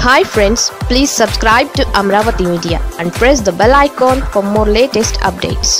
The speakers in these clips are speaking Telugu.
hi friends please subscribe to Amaravati media and press the bell icon for more latest updates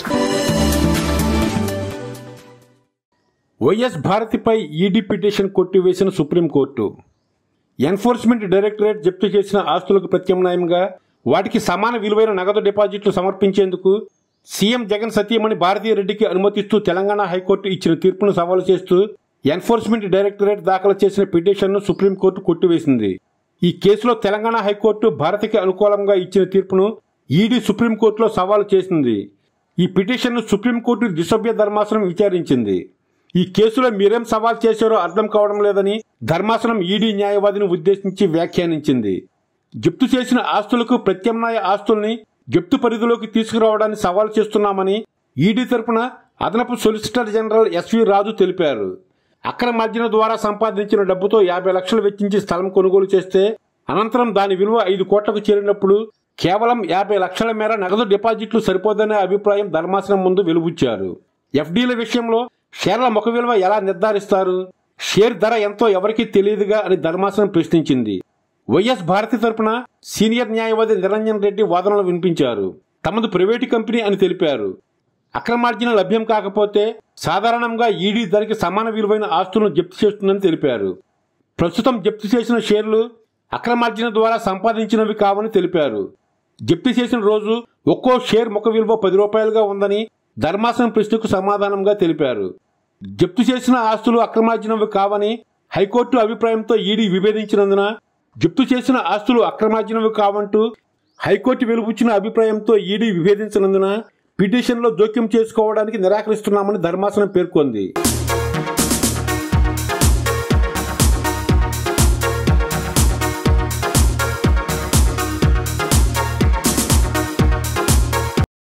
YS భారతిపై ఈడీ పిటిషన్ కొట్టివేసిన సుప్రీంకోర్టు ఎన్ఫోర్స్మెంట్ డైరెక్టరేట్ జప్తు చేసిన ఆస్తులకు ప్రత్యామ్నాయంగా వాటికి సమాన విలువైన నగదు డిపాజిట్లు సమర్పించేందుకు సీఎం జగన్ సతీమణి భారతీయ రెడ్డికి అనుమతిస్తూ తెలంగాణ హైకోర్టు ఇచ్చిన తీర్పును సవాలు చేస్తూ ఎన్ఫోర్స్మెంట్ డైరెక్టరేట్ దాఖలు చేసిన పిటిషన్ను సుప్రీంకోర్టు కొట్టివేసింది ఈ కేసులో తెలంగాణ హైకోర్టు భారత్కి అనుకూలంగా ఇచ్చిన తీర్పును ఈడీ సుప్రీంకోర్టులో సవాలు చేసింది ఈ పిటిషన్ను సుప్రీంకోర్టు దిశభ్య ధర్మాసనం విచారించింది ఈ కేసులో మీరేం సవాల్ చేశారో అర్థం కావడం లేదని ధర్మాసనం ఈడీ న్యాయవాదిని ఉద్దేశించి వ్యాఖ్యానించింది జప్తు చేసిన ఆస్తులకు ప్రత్యామ్నాయ ఆస్తుల్ని జప్తు పరిధిలోకి తీసుకురావడాన్ని సవాల్ చేస్తున్నామని ఈడీ తరపున అదనపు సొలిసిటర్ జనరల్ ఎస్వి రాజు తెలిపారు అక్రమార్జన ద్వారా సంపాదించిన డబ్బుతో యాభై లక్షలు వెచ్చించి స్థలం కొనుగోలు చేస్తే అనంతరం దాని విలువ ఐదు కోట్లకు చేరినప్పుడు కేవలం యాభై లక్షల మేర నగదు డిపాజిట్లు సరిపోదనే అభిప్రాయం ధర్మాసనం ముందు వెలుబుచ్చారు ఎఫ్డీల విషయంలో షేర్ల ముఖ విలువ ఎలా నిర్ధారిస్తారు షేర్ ధర ఎంతో ఎవరికీ తెలియదుగా అని ధర్మాసనం ప్రశ్నించింది వైఎస్ భారతి తరపున సీనియర్ న్యాయవాది నిరంజన్ రెడ్డి వాదనలు వినిపించారు తమది ప్రైవేటు కంపెనీ అని తెలిపారు అక్రమార్జన లభ్యం కాకపోతే సాధారణంగా ఈడీ ధరకి సమాన విలువైన ఆస్తులను జప్తు చేస్తుందని తెలిపారు ప్రస్తుతం జప్తు చేసిన షేర్లు అక్రమార్జన ద్వారా సంపాదించినవి కావని తెలిపారు జప్తు చేసిన రోజు ఒక్కో షేర్ ముఖ విలువ పది రూపాయలుగా ఉందని ధర్మాసనం ప్రశ్నకు సమాధానంగా తెలిపారు జప్తు చేసిన ఆస్తులు అక్రమార్జనవి కావని హైకోర్టు అభిప్రాయంతో ఈడీ విభేదించినందున జప్తు చేసిన ఆస్తులు అక్రమార్జనవి కావంటూ హైకోర్టు వెలుపుచ్చిన అభిప్రాయంతో ఈడీ విభేదించినందున పిటిషన్లో జోక్యం చేసుకోవడానికి నిరాకరిస్తున్నామని ధర్మాసనం పేర్కొంది